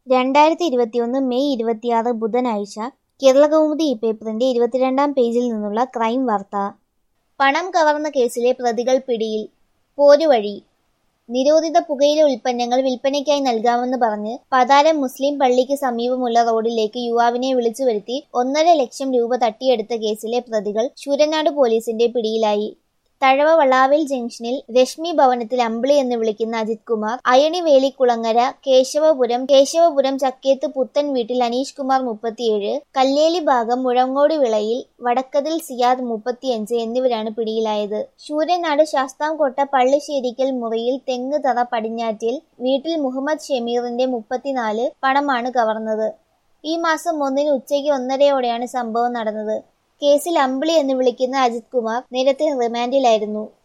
രണ്ടായിരത്തി ഇരുപത്തിയൊന്ന് മെയ് ഇരുപത്തിയാറ് ബുധനാഴ്ച കേരളകൗമുദി ഈ പേപ്പറിന്റെ ഇരുപത്തിരണ്ടാം പേജിൽ നിന്നുള്ള ക്രൈം വാർത്ത പണം കവർന്ന കേസിലെ പ്രതികൾ പിടിയിൽ പോരുവഴി നിരോധിത പുകയില ഉൽപ്പന്നങ്ങൾ വിൽപ്പനയ്ക്കായി നൽകാമെന്ന് പറഞ്ഞ് പതാരം മുസ്ലിം പള്ളിക്ക് സമീപമുള്ള റോഡിലേക്ക് യുവാവിനെ വിളിച്ചു വരുത്തി ഒന്നര ലക്ഷം രൂപ തട്ടിയെടുത്ത കേസിലെ പ്രതികൾ ശൂരനാട് പോലീസിന്റെ പിടിയിലായി തഴവ വളാവിൽ ജംഗ്ഷനിൽ രശ്മി ഭവനത്തിൽ അമ്പിളി എന്ന് വിളിക്കുന്ന അജിത് കുമാർ അയണിവേലിക്കുളങ്ങര കേശവപുരം കേശവപുരം ചക്കേത്ത് പുത്തൻ വീട്ടിൽ അനീഷ് കുമാർ മുപ്പത്തിയേഴ് കല്ലേലി ഭാഗം മുഴങ്ങോട് വിളയിൽ വടക്കതിൽ സിയാദ് മുപ്പത്തിയഞ്ച് എന്നിവരാണ് പിടിയിലായത് ശൂര്യനാട് ശാസ്താംകോട്ട പള്ളിശ്ശേരിക്കൽ മുറിയിൽ തെങ്ങ് തറ പടിഞ്ഞാറ്റിൽ വീട്ടിൽ മുഹമ്മദ് ഷമീറിന്റെ മുപ്പത്തിനാല് പണമാണ് കവർന്നത് ഈ മാസം ഒന്നിന് ഉച്ചയ്ക്ക് ഒന്നരയോടെയാണ് സംഭവം നടന്നത് കേസിൽ അമ്പിളി എന്ന് വിളിക്കുന്ന അജിത് കുമാർ നേരത്തെ റിമാൻഡിലായിരുന്നു